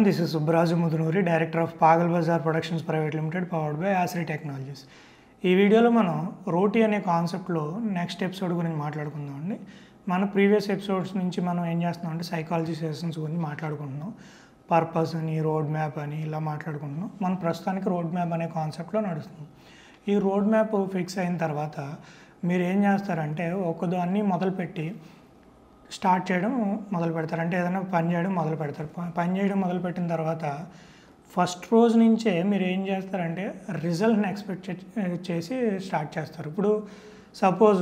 this is Subraju Mudunuri director of Pagal Bazaar productions private limited powered by Aashri technologies ఈ వీడియోలో మనం రోటీ అనే కాన్సెప్ట్లో నెక్స్ట్ ఎపిసోడ్ గురించి మాట్లాడుకుందాం అండి మన ప్రీవియస్ ఎపిసోడ్స్ నుంచి మనం ఏం చేస్తున్నాం అంటే సైకాలజీ సెషన్స్ గురించి మాట్లాడుకుంటున్నాం పర్పస్ అని రోడ్ మ్యాప్ అని ఇలా మాట్లాడుకుంటున్నాం మనం ప్రస్తుతానికి రోడ్ మ్యాప్ అనే కాన్సెప్ట్లో నడుస్తున్నాం ఈ రోడ్ మ్యాప్ ఫిక్స్ అయిన తర్వాత మీరు ఏం చేస్తారంటే ఒకదాన్ని మొదలుపెట్టి స్టార్ట్ చేయడం మొదలు పెడతారు అంటే ఏదైనా పని చేయడం మొదలు పెడతారు ప- పని చేయడం మొదలు పెట్టిన తర్వాత ఫస్ట్ రోజు నుంచే మీరు ఏం చేస్తారంటే రిజల్ట్ని ఎక్స్పెక్ట్ చేసి స్టార్ట్ చేస్తారు ఇప్పుడు సపోజ్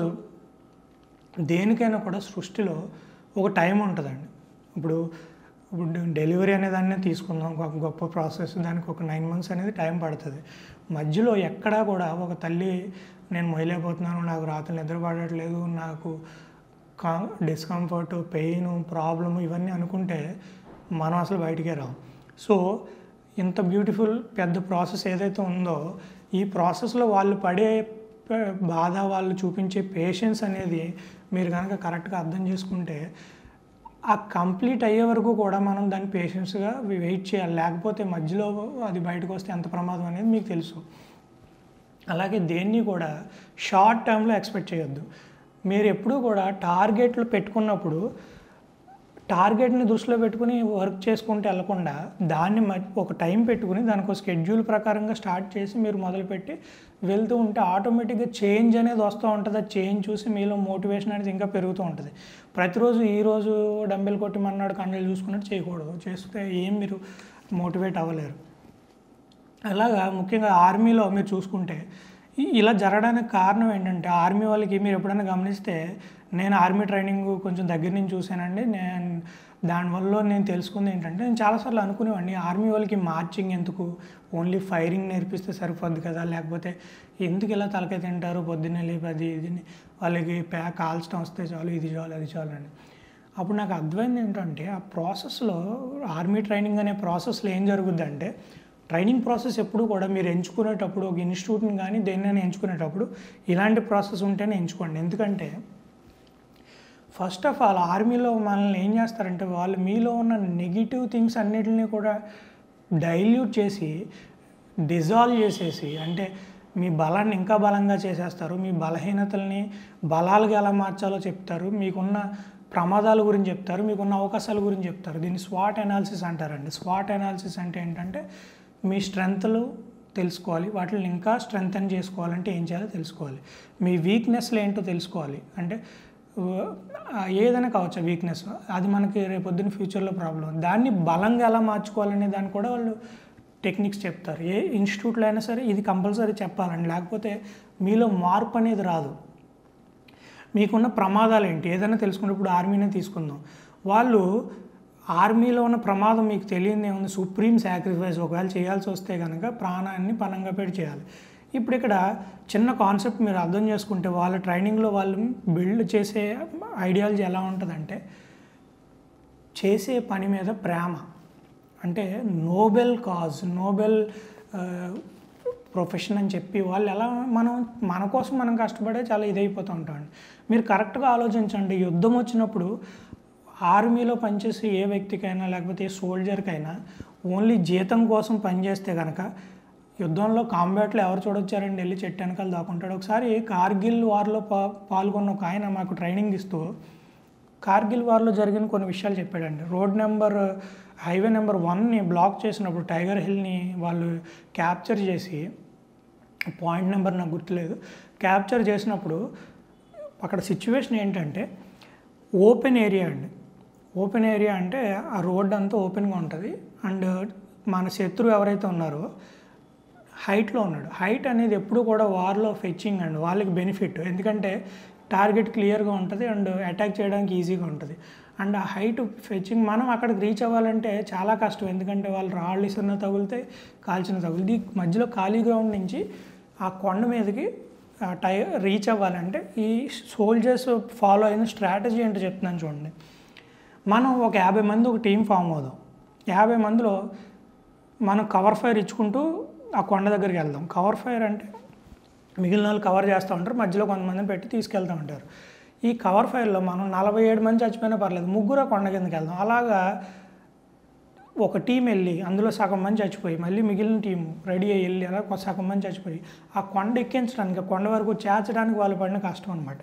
దేనికైనా కూడా సృష్టిలో ఒక టైం ఉంటుందండి ఇప్పుడు ఇప్పుడు డెలివరీ అనే దాన్ని తీసుకుందాం ఒక గొప్ప ప్రాసెస్ దానికి ఒక నైన్ మంత్స్ అనేది టైం పడుతుంది మధ్యలో ఎక్కడా కూడా ఒక తల్లి నేను మొయలేకపోతున్నాను నాకు రాత్రి నిద్ర పడట్లేదు నాకు కా డిస్కంఫర్ట్ పెయిన్ ప్రాబ్లమ్ ఇవన్నీ అనుకుంటే మనం అసలు బయటికే రాం సో ఇంత బ్యూటిఫుల్ పెద్ద ప్రాసెస్ ఏదైతే ఉందో ఈ ప్రాసెస్లో వాళ్ళు పడే ప- బాధ వాళ్ళు చూపించే పేషెన్స్ అనేది మీరు కనుక కరెక్ట్గా అర్థం చేసుకుంటే ఆ కంప్లీట్ అయ్యే వరకు కూడా మనం దాన్ని పేషెన్స్గా వెయిట్ చేయాలి లేకపోతే మధ్యలో అది బయటకు వస్తే ఎంత ప్రమాదం అనేది మీకు తెలుసు అలాగే దేన్ని కూడా షార్ట్ టర్మ్లో ఎక్స్పెక్ట్ చేయొద్దు మీరు ఎప్పుడూ కూడా టార్గెట్లు పెట్టుకున్నప్పుడు టార్గెట్ని దృష్టిలో పెట్టుకుని వర్క్ చేసుకుంటూ వెళ్లకుండా దాన్ని మ- ఒక టైం పెట్టుకుని దానికి ఒక స్కెడ్యూల్ ప్రకారంగా స్టార్ట్ చేసి మీరు మొదలుపెట్టి వెళ్తూ ఉంటే ఆటోమేటిక్గా చేంజ్ అనేది వస్తూ ఉంటుంది ఆ చేంజ్ చూసి మీలో మోటివేషన్ అనేది ఇంకా పెరుగుతూ ఉంటుంది ప్రతిరోజు ఈ రోజు డంబెల్ కొట్టి మన్నాడు కండలు చూసుకున్నట్టు చేయకూడదు చేస్తే ఏం మీరు మోటివేట్ అవ్వలేరు అలాగా ముఖ్యంగా ఆర్మీలో మీరు చూసుకుంటే ఇ- ఇలా జరగడానికి కారణం ఏంటంటే ఆర్మీ వాళ్ళకి మీరు ఎప్పుడైనా గమనిస్తే నేను ఆర్మీ ట్రైనింగ్ కొంచెం దగ్గర నుంచి చూశానండి నేను దానివల్ల నేను తెలుసుకుంది ఏంటంటే నేను చాలాసార్లు అనుకునేవాడిని ఆర్మీ వాళ్ళకి మార్చింగ్ ఎందుకు ఓన్లీ ఫైరింగ్ నేర్పిస్తే సరిపోద్ది కదా లేకపోతే ఎందుకు ఇలా తలకాయ తింటారు పొద్దున్నే లేపి అది ఇది వాళ్ళకి ప్యా కాల్చడం వస్తే చాలు ఇది చాలు అది చాలు అని అప్పుడు నాకు అర్థమైంది ఏంటంటే ఆ ప్రాసెస్లో ఆర్మీ ట్రైనింగ్ అనే ప్రాసెస్లో ఏం జరుగుద్దంటే ట్రైనింగ్ ప్రాసెస్ ఎప్పుడు కూడా మీరు ఎంచుకునేటప్పుడు ఒక ఇన్స్టిట్యూట్ని కానీ దేన్నైనా ఎంచుకునేటప్పుడు ఇలాంటి ప్రాసెస్ ఉంటేనే ఎంచుకోండి ఎందుకంటే ఫస్ట్ ఆఫ్ ఆల్ ఆర్మీలో మనల్ని ఏం చేస్తారంటే వాళ్ళు మీలో ఉన్న నెగిటివ్ థింగ్స్ అన్నిటిని కూడా డైల్యూట్ చేసి డిజాల్వ్ చేసేసి అంటే మీ బలాన్ని ఇంకా బలంగా చేసేస్తారు మీ బలహీనతల్ని బలాలుగా ఎలా మార్చాలో చెప్తారు మీకున్న ప్రమాదాల గురించి చెప్తారు మీకున్న అవకాశాల గురించి చెప్తారు దీన్ని స్వాట్ అనాలిసిస్ అంటారండి స్వాట్ అనాలిసిస్ అంటే ఏంటంటే మీ స్ట్రెంగ్త్లు తెలుసుకోవాలి వాటిని ఇంకా స్ట్రెంగ్తన్ చేసుకోవాలంటే ఏం చేయాలో తెలుసుకోవాలి మీ వీక్నెస్లు ఏంటో తెలుసుకోవాలి అంటే ఆ, ఏదైనా కావచ్చు వీక్నెస్ అది మనకి రేపొద్దున ఫ్యూచర్లో ప్రాబ్లం దాన్ని బలంగా ఎలా మార్చుకోవాలనే దాన్ని కూడా వాళ్ళు టెక్నిక్స్ చెప్తారు ఏ ఇన్స్టిట్యూట్లో అయినా సరే ఇది కంపల్సరీ చెప్పాలండి లేకపోతే మీలో మార్పు అనేది రాదు మీకున్న ప్రమాదాలు ఏంటి ఏదైనా తెలుసుకుంటే ఇప్పుడు ఆర్మీనే తీసుకుందాం వాళ్ళు ఆర్మీలో ఉన్న ప్రమాదం మీకు తెలియదు ఏముంది సుప్రీం సాక్రిఫైస్ ఒకవేళ చేయాల్సి వస్తే కనుక ప్రాణాన్ని పనంగా పెట్టి చేయాలి ఇప్పుడు ఇక్కడ చిన్న కాన్సెప్ట్ మీరు అర్థం చేసుకుంటే వాళ్ళ ట్రైనింగ్లో వాళ్ళు బిల్డ్ చేసే ఐడియాలజీ ఎలా ఉంటుందంటే చేసే పని మీద ప్రేమ అంటే నోబెల్ కాజ్ నోబెల్ ప్రొఫెషన్ అని చెప్పి వాళ్ళు ఎలా మనం మన కోసం మనం కష్టపడే చాలా ఇదైపోతూ ఉంటామండి మీరు కరెక్ట్గా ఆలోచించండి యుద్ధం వచ్చినప్పుడు ఆర్మీలో పనిచేసే ఏ వ్యక్తికైనా లేకపోతే ఏ సోల్జర్కైనా ఓన్లీ జీతం కోసం పనిచేస్తే కనుక యుద్ధంలో కాంబాట్లో ఎవరు చూడొచ్చారండి వెళ్ళి చెట్టు వెనకాల దాక్కుంటాడు ఒకసారి కార్గిల్ వార్లో పా పాల్గొన్న ఒక ఆయన మాకు ట్రైనింగ్ ఇస్తూ కార్గిల్ వార్లో జరిగిన కొన్ని విషయాలు చెప్పాడండి రోడ్ నెంబర్ హైవే నెంబర్ వన్ని బ్లాక్ చేసినప్పుడు టైగర్ హిల్ని వాళ్ళు క్యాప్చర్ చేసి పాయింట్ నెంబర్ నాకు గుర్తులేదు క్యాప్చర్ చేసినప్పుడు అక్కడ సిచ్యువేషన్ ఏంటంటే ఓపెన్ ఏరియా అండి ఓపెన్ ఏరియా అంటే ఆ రోడ్ అంతా ఓపెన్గా ఉంటుంది అండ్ మన శత్రువు ఎవరైతే ఉన్నారో హైట్లో ఉన్నాడు హైట్ అనేది ఎప్పుడు కూడా వార్లో ఫెచ్చింగ్ అండ్ వాళ్ళకి బెనిఫిట్ ఎందుకంటే టార్గెట్ క్లియర్గా ఉంటుంది అండ్ అటాక్ చేయడానికి ఈజీగా ఉంటుంది అండ్ ఆ హైట్ ఫెచ్చింగ్ మనం అక్కడికి రీచ్ అవ్వాలంటే చాలా కష్టం ఎందుకంటే వాళ్ళు రాళ్ళు ఇసున్న తగులితే కాల్చిన తగులుది మధ్యలో ఖాళీ గ్రౌండ్ నుంచి ఆ కొండ మీదకి ఆ టై రీచ్ అవ్వాలంటే ఈ సోల్జర్స్ ఫాలో అయిన స్ట్రాటజీ ఏంటో చెప్తున్నాను చూడండి మనం ఒక యాభై మంది ఒక టీం ఫామ్ అవుదాం యాభై మందిలో మనం కవర్ ఫైర్ ఇచ్చుకుంటూ ఆ కొండ దగ్గరికి వెళ్దాం కవర్ ఫైర్ అంటే మిగిలిన వాళ్ళు కవర్ చేస్తూ ఉంటారు మధ్యలో కొంతమందిని పెట్టి తీసుకెళ్తూ ఉంటారు ఈ కవర్ ఫైర్లో మనం నలభై ఏడు మంది చచ్చిపోయినా పర్లేదు ముగ్గురు ఆ కొండ కిందకి వెళ్దాం అలాగా ఒక టీం వెళ్ళి అందులో సగం మంది చచ్చిపోయి మళ్ళీ మిగిలిన టీం రెడీ అయ్యి వెళ్ళి అలా ఒక సగం మంది చచ్చిపోయి ఆ కొండ ఎక్కించడానికి ఆ కొండ వరకు చేర్చడానికి వాళ్ళు పడిన కష్టం అనమాట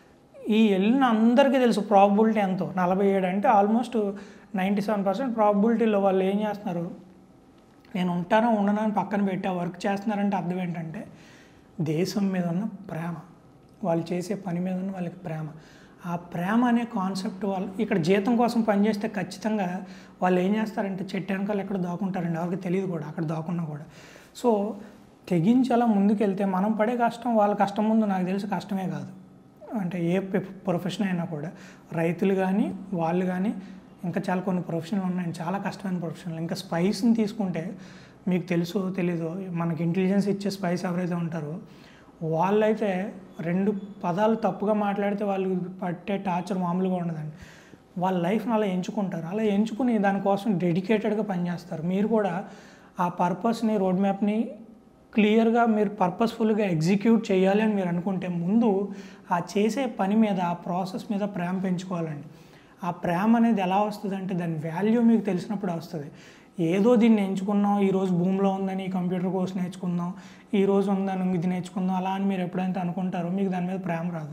ఈ వెళ్ళిన అందరికీ తెలుసు ప్రాబిలిటీ ఎంతో నలభై ఏడు అంటే ఆల్మోస్ట్ నైంటీ సెవెన్ పర్సెంట్ ప్రాబిలిటీలో వాళ్ళు ఏం చేస్తున్నారు నేను ఉంటానో ఉండనో అని పక్కన పెట్టి ఆ వర్క్ చేస్తున్నారంటే అర్థం ఏంటంటే దేశం మీద ఉన్న ప్రేమ వాళ్ళు చేసే పని మీద ఉన్న వాళ్ళకి ప్రేమ ఆ ప్రేమ అనే కాన్సెప్ట్ వాళ్ళు ఇక్కడ జీతం కోసం పనిచేస్తే ఖచ్చితంగా వాళ్ళు ఏం చేస్తారంటే చెట్టు వెనకాల ఎక్కడ దాక్కుంటారండి ఎవరికి తెలియదు కూడా అక్కడ దాక్కున్నా కూడా సో తెగించి అలా ముందుకెళ్తే మనం పడే కష్టం వాళ్ళ కష్టం ముందు నాకు తెలిసి కష్టమే కాదు అంటే ఏ ప్రొఫెషన్ అయినా కూడా రైతులు కానీ వాళ్ళు కానీ ఇంకా చాలా కొన్ని ప్రొఫెషన్లు ఉన్నాయి చాలా కష్టమైన ప్రొఫెషన్లు ఇంకా స్పైస్ని తీసుకుంటే మీకు తెలుసు తెలీదు మనకి ఇంటెలిజెన్స్ ఇచ్చే స్పైస్ ఎవరైతే ఉంటారో వాళ్ళైతే రెండు పదాలు తప్పుగా మాట్లాడితే వాళ్ళు పట్టే టార్చర్ మామూలుగా ఉండదండి వాళ్ళ లైఫ్ని అలా ఎంచుకుంటారు అలా ఎంచుకుని దానికోసం డెడికేటెడ్గా పనిచేస్తారు మీరు కూడా ఆ పర్పస్ని రోడ్ మ్యాప్ని క్లియర్గా మీరు పర్పస్ఫుల్గా ఎగ్జిక్యూట్ చేయాలి అని మీరు అనుకుంటే ముందు ఆ చేసే పని మీద ఆ ప్రాసెస్ మీద ప్రేమ పెంచుకోవాలండి ఆ ప్రేమ అనేది ఎలా వస్తుంది అంటే దాని వాల్యూ మీకు తెలిసినప్పుడు వస్తుంది ఏదో దీన్ని ఎంచుకున్నాం ఈరోజు భూమిలో ఉందని ఈ కంప్యూటర్ కోర్స్ నేర్చుకుందాం ఈ రోజు ఉందని ఇది నేర్చుకుందాం అలా అని మీరు ఎప్పుడైతే అనుకుంటారో మీకు దాని మీద ప్రేమ రాదు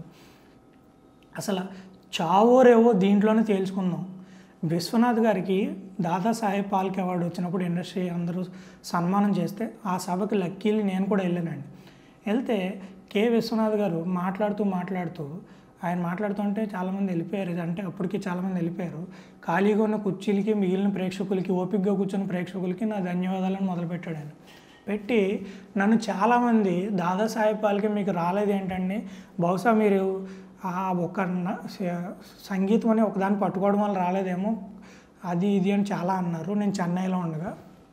అసలు చావో రేవో దీంట్లోనే తేల్చుకుందాం విశ్వనాథ్ గారికి దాదాసాహెబ్ పాల్కే అవార్డు వచ్చినప్పుడు ఇండస్ట్రీ అందరూ సన్మానం చేస్తే ఆ సభకి లక్కీలు నేను కూడా వెళ్ళానండి వెళ్తే కె విశ్వనాథ్ గారు మాట్లాడుతూ మాట్లాడుతూ ఆయన మాట్లాడుతుంటే చాలామంది వెళ్ళిపోయారు అంటే అప్పటికి చాలామంది వెళ్ళిపోయారు ఖాళీగా ఉన్న కుర్చీలకి మిగిలిన ప్రేక్షకులకి ఓపికగా కూర్చున్న ప్రేక్షకులకి నా ధన్యవాదాలను మొదలుపెట్టాడు ఆయన పెట్టి నన్ను చాలామంది దాదాసాహెబ్ పాల్కే మీకు రాలేదు ఏంటండి బహుశా మీరు ఆ ఒక న- స- సంగీతం అని ఒకదాన్ని పట్టుకోవడం వల్ల రాలేదేమో అది ఇది అని చాలా అన్నారు నేను చెన్నైలో ఉండగా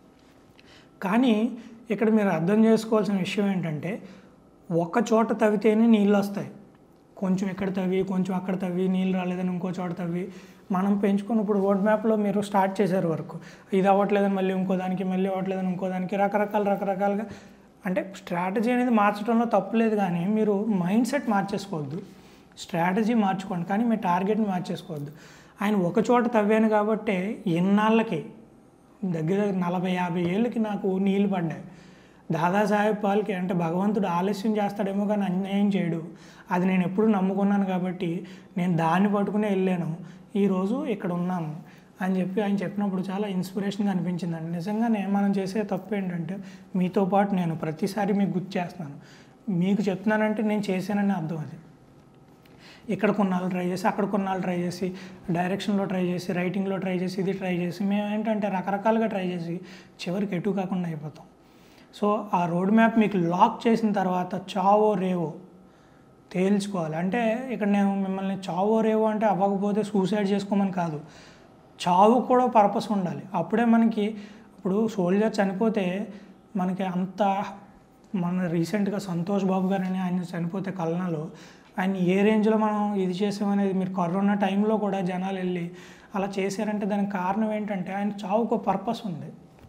కానీ ఇక్కడ మీరు అర్థం చేసుకోవాల్సిన విషయం ఏంటంటే ఒక చోట తవ్వితేనే నీళ్ళు వస్తాయి కొంచెం ఇక్కడ తవ్వి కొంచెం అక్కడ తవ్వి నీళ్ళు రాలేదని ఇంకో చోట తవ్వి మనం పెంచుకుని ఇప్పుడు రోడ్ మ్యాప్లో మీరు స్టార్ట్ చేశారు వరకు ఇది అవ్వట్లేదని మళ్ళీ ఇంకో దానికి మళ్ళీ అవ్వట్లేదని ఇంకో దానికి రకరకాల రకరకాలుగా అంటే స్ట్రాటజీ అనేది మార్చడంలో తప్పులేదు కానీ మీరు మైండ్ సెట్ మార్చేసుకోవద్దు స్ట్రాటజీ మార్చుకోండి కానీ మీ టార్గెట్ని మార్చేసుకోవద్దు ఆయన ఒక చోట తవ్వాను కాబట్టి ఎన్నాళ్ళకి దగ్గర దగ్గర నలభై యాభై ఏళ్ళకి నాకు నీళ్ళు పడ్డాయి దాదాసాహెబ్ పాల్కి అంటే భగవంతుడు ఆలస్యం చేస్తాడేమో కానీ అన్యాయం చేయడు అది నేను ఎప్పుడు నమ్ముకున్నాను కాబట్టి నేను దాన్ని పట్టుకునే వెళ్ళాను ఈరోజు ఇక్కడ ఉన్నాను అని చెప్పి ఆయన చెప్పినప్పుడు చాలా ఇన్స్పిరేషన్గా అనిపించిందండి నిజంగానే మనం చేసే తప్పు ఏంటంటే మీతో పాటు నేను ప్రతిసారి మీకు గుర్తు చేస్తున్నాను మీకు చెప్తున్నానంటే నేను చేశానని అర్థం అది ఇక్కడ కొన్నాళ్ళు ట్రై చేసి అక్కడ కొన్నాళ్ళు ట్రై చేసి డైరెక్షన్లో ట్రై చేసి రైటింగ్లో ట్రై చేసి ఇది ట్రై చేసి మేము ఏంటంటే రకరకాలుగా ట్రై చేసి చివరికి ఎటు కాకుండా అయిపోతాం సో ఆ రోడ్ మ్యాప్ మీకు లాక్ చేసిన తర్వాత చావో రేవో తేల్చుకోవాలి అంటే ఇక్కడ నేను మిమ్మల్ని చావో రేవో అంటే అవ్వకపోతే సూసైడ్ చేసుకోమని కాదు చావు కూడా పర్పస్ ఉండాలి అప్పుడే మనకి ఇప్పుడు సోల్జర్ చనిపోతే మనకి అంత మన రీసెంట్గా సంతోష్ బాబు గారు అని ఆయన చనిపోతే కల్నాలో ఆయన ఏ రేంజ్లో మనం ఇది చేసామనేది మీరు కరోనా టైంలో కూడా జనాలు వెళ్ళి అలా చేశారంటే దానికి కారణం ఏంటంటే ఆయన చావుకు పర్పస్ ఉంది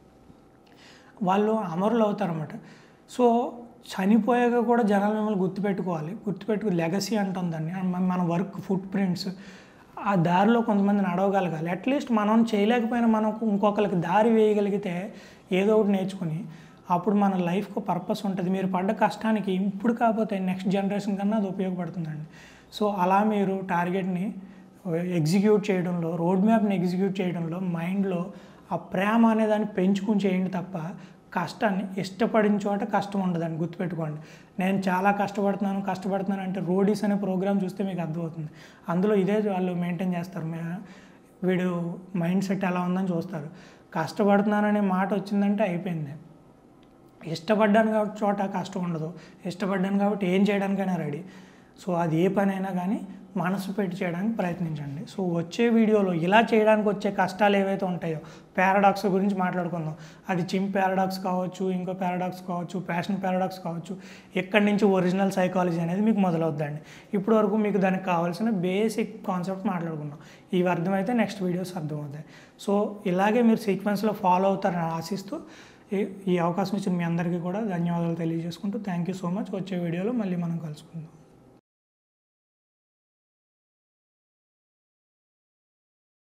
వాళ్ళు అమరులు అవుతారన్నమాట సో చనిపోయాక కూడా జనాలు మిమ్మల్ని గుర్తుపెట్టుకోవాలి గుర్తుపెట్టుకు లెగసీ అంటాం దాన్ని మన- మన వర్క్ ఫుట్ ప్రింట్స్ ఆ దారిలో కొంతమంది నడవగలగాలి అట్లీస్ట్ మనం చేయలేకపోయినా మనం ఇంకొకరికి దారి వేయగలిగితే ఏదో ఒకటి నేర్చుకుని అప్పుడు మన లైఫ్కు పర్పస్ ఉంటుంది మీరు పడ్డ కష్టానికి ఇప్పుడు కాకపోతే నెక్స్ట్ జనరేషన్ కన్నా అది ఉపయోగపడుతుందండి సో అలా మీరు టార్గెట్ని ఎగ్జిక్యూట్ చేయడంలో రోడ్ మ్యాప్ని ఎగ్జిక్యూట్ చేయడంలో మైండ్లో ఆ ప్రేమ అనే దాన్ని పెంచుకుని చేయండి తప్ప కష్టాన్ని ఇష్టపడిన చోట కష్టం ఉండదండి గుర్తుపెట్టుకోండి నేను చాలా కష్టపడుతున్నాను కష్టపడుతున్నాను అంటే రోడీస్ అనే ప్రోగ్రామ్ చూస్తే మీకు అర్థమవుతుంది అందులో ఇదే వాళ్ళు మెయింటైన్ చేస్తారు మే- వీడు మైండ్ సెట్ ఎలా ఉందని చూస్తారు కష్టపడుతున్నాననే మాట వచ్చిందంటే అయిపోయింది ఇష్టపడ్డాను కాబట్టి చోట కష్టం ఉండదు ఇష్టపడ్డాను కాబట్టి ఏం చేయడానికైనా రెడీ సో అది ఏ పని అయినా కానీ మనసు పెట్టి చేయడానికి ప్రయత్నించండి సో వచ్చే వీడియోలో ఇలా చేయడానికి వచ్చే కష్టాలు ఏవైతే ఉంటాయో పారాడాక్స్ గురించి మాట్లాడుకుందాం అది చిమ్ పారాడాక్స్ కావచ్చు ఇంకో పారాడాక్స్ కావచ్చు ప్యాషన్ పారాడాక్స్ కావచ్చు ఎక్కడి నుంచి ఒరిజినల్ సైకాలజీ అనేది మీకు మొదలవుద్దండి ఇప్పటి వరకు మీకు దానికి కావాల్సిన బేసిక్ కాన్సెప్ట్ మాట్లాడుకుందాం ఇవి అర్థమైతే నెక్స్ట్ వీడియోస్ అర్థమవుతాయి సో ఇలాగే మీరు సీక్వెన్స్లో ఫాలో అవుతారని ఆశిస్తూ ఈ- ఈ అవకాశం ఇచ్చిన మీ అందరికీ కూడా ధన్యవాదాలు తెలియజేసుకుంటూ థ్యాంక్ యూ సో మచ్ వచ్చే వీడియోలో మళ్ళీ మనం కలుసుకుందాం